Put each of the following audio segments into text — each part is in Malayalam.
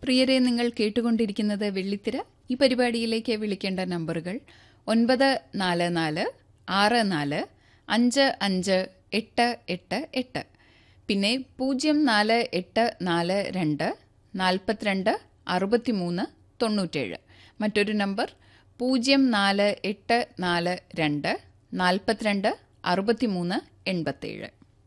പ്രിയരെ നിങ്ങൾ കേട്ടുകൊണ്ടിരിക്കുന്നത് വെള്ളിത്തിര ഈ പരിപാടിയിലേക്ക് വിളിക്കേണ്ട നമ്പറുകൾ ഒൻപത് നാല് നാല് ആറ് നാല് അഞ്ച് അഞ്ച് എട്ട് എട്ട് എട്ട് പിന്നെ പൂജ്യം നാല് എട്ട് നാല് രണ്ട് നാൽപ്പത്തിരണ്ട് അറുപത്തിമൂന്ന് തൊണ്ണൂറ്റേഴ് മറ്റൊരു നമ്പർ പൂജ്യം നാല് എട്ട് നാല് രണ്ട് നാൽപ്പത്തിരണ്ട് അറുപത്തിമൂന്ന് എൺപത്തേഴ്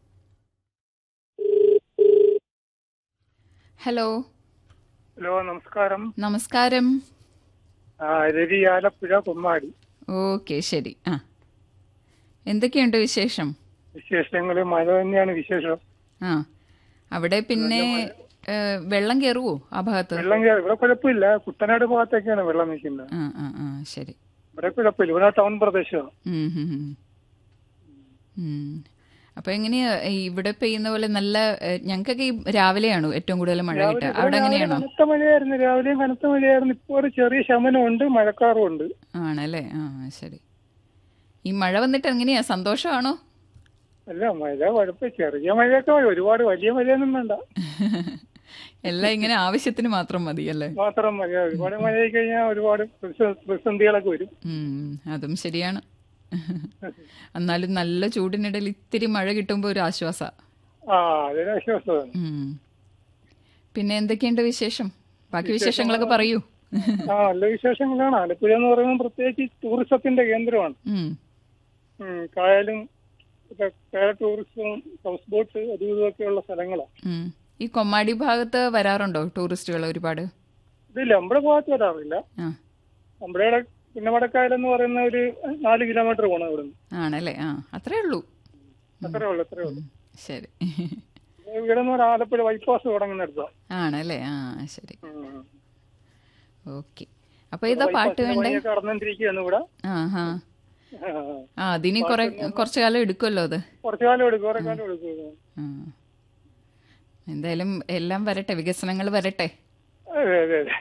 ഹലോ ഹലോ നമസ്കാരം നമസ്കാരം ആ രവി ആലപ്പുഴ കുമ്മാടി ഓക്കെ ശരി ആ എന്തൊക്കെയുണ്ട് വിശേഷം വിശേഷങ്ങൾ മഴ തന്നെയാണ് വിശേഷം ആ അവിടെ പിന്നെ ഏ, വെള്ളം കയറുവോ ആ ഭാഗത്ത് വെള്ളം കയറി ഇവിടെ കുഴപ്പമില്ല കുട്ടനാട് ഭാഗത്തൊക്കെയാണ് വെള്ളം നിൽക്കുന്നത് ആ ആ ആ ശരി ഇവിടെ കുഴപ്പമില്ല ഇവിടെ ടൗൺ പ്രദേശമാണ് ഉം, ഉം, ഉം. ഉം. അപ്പൊ എങ്ങനെയാ ഈ ഇവിടെ പെയ്യുന്ന പോലെ നല്ല ഏ, ഞങ്ങൾക്കൊക്കെ ഈ രാവിലെയാണോ ഏറ്റവും കൂടുതൽ മഴ കിട്ടുക അവിടെ എങ്ങനെയാണോ കനത്ത മഴയായിരുന്നു രാവിലെയും കനത്ത മഴയായിരുന്നു ഇപ്പോൾ ഒരു ചെറിയ ശമനമുണ്ട് മഴക്കാറും ഉണ്ട് ആണല്ലേ ആ ശരി ഈ മഴ വന്നിട്ട് എങ്ങനെയാ സന്തോഷമാണോ അല്ല മഴ കുഴപ്പം ചെറിയ മഴയൊക്കെ മതി ഒരുപാട് വലിയ മഴയൊന്നും വേണ്ട എല്ലാം ഇങ്ങനെ ആവശ്യത്തിന് മാത്രം മതി അല്ലേ മാത്രം മതി ഒരുപാട് മഴയായി കഴിഞ്ഞാൽ ഒരുപാട് പ്രതിസ- പ്രതിസന്ധികളൊക്കെ വരും ഉം, അതും ശരിയാണ് എന്നാലും നല്ല ചൂടിനിടയിൽ ഇത്തിരി മഴ കിട്ടുമ്പോൾ ഒരു ആശ്വാസ ആ അതൊരു ആശ്വാസമാണ് പിന്നെ എന്തൊക്കെയുണ്ട് വിശേഷം ബാക്കി വിശേഷങ്ങളൊക്കെ പറയൂ ആ നല്ല വിശേഷങ്ങളാണ് ആലപ്പുഴ എന്ന് പറയുന്നത് പ്രത്യേകിച്ച് ടൂറിസത്തിന്റെ കേന്ദ്രമാണ് ഉം, ഉം, കായലും ഒക്കെ കായൽ ടൂറിസം ഹൗസ് ബോട്ട് അതും ഇതൊക്കെയുള്ള സ്ഥലങ്ങളാണ് ഉം. ഈ കൊമ്മാടി ഭാഗത്ത് വരാറുണ്ടോ ടൂറിസ്റ്റുകൾ ഒരുപാട് ഇതില്ല നമ്മുടെ ഭാഗത്ത് വരാറില്ല ആ നമ്മുടെ പിന്നമടക്കായൽ എന്ന് പറയുന്ന ഒരു നാല് കിലോമീറ്റർ പോകണം ഇവിടുന്ന് ആണല്ലേ ആ അത്രേ ഉള്ളൂ അത്രേ ഉള്ളൂ അത്രേ ഉള്ളൂ ശരി ഇവിടെ നിന്ന് ഒരു ആലപ്പുഴ ബൈപ്പാസ് തുടങ്ങുന്നിടത്താണ് ആണല്ലേ ആ ശരി ഉം. ഓക്കെ അപ്പൊ ഇതാ പാട്ട് ബൈപ്പാസിന്റെ വേണ്ടേ പണിയൊക്കെ നടന്നുകൊണ്ടിരിക്കുകയാണ് ഇവിടെ ആ ഹാ ആ. ആ അതിനി കുറെ കുറച്ചു കാലം എടുക്കുമല്ലോ അത് കുറച്ചു കാലം എടുക്കും കുറെ കാലം എടുക്കും ആ. എന്തായാലും എല്ലാം വരട്ടെ വികസനങ്ങൾ വരട്ടെ അതെ അതെ അതെ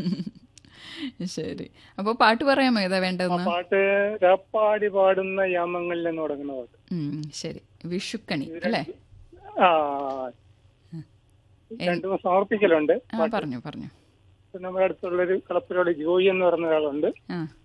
ശരി അപ്പൊ പാട്ട് പറയാമോ ഏതാ ആ വേണ്ടതെന്ന് പാട്ട് രാപ്പാടി പാടുന്ന യാമങ്ങളിൽ എന്ന് തുടങ്ങുന്ന പാട്ട് ഉം, ശരി വിഷുക്കണി അല്ലേ ആ രണ്ടും സമർപ്പിക്കലുണ്ട് ആ പറഞ്ഞു പറഞ്ഞു പിന്നെ നമ്മുടെ അടുത്തുള്ളൊരു കളപ്പുരയുടെ ജോയി എന്ന് പറയുന്ന ഒരാളുണ്ട് ആ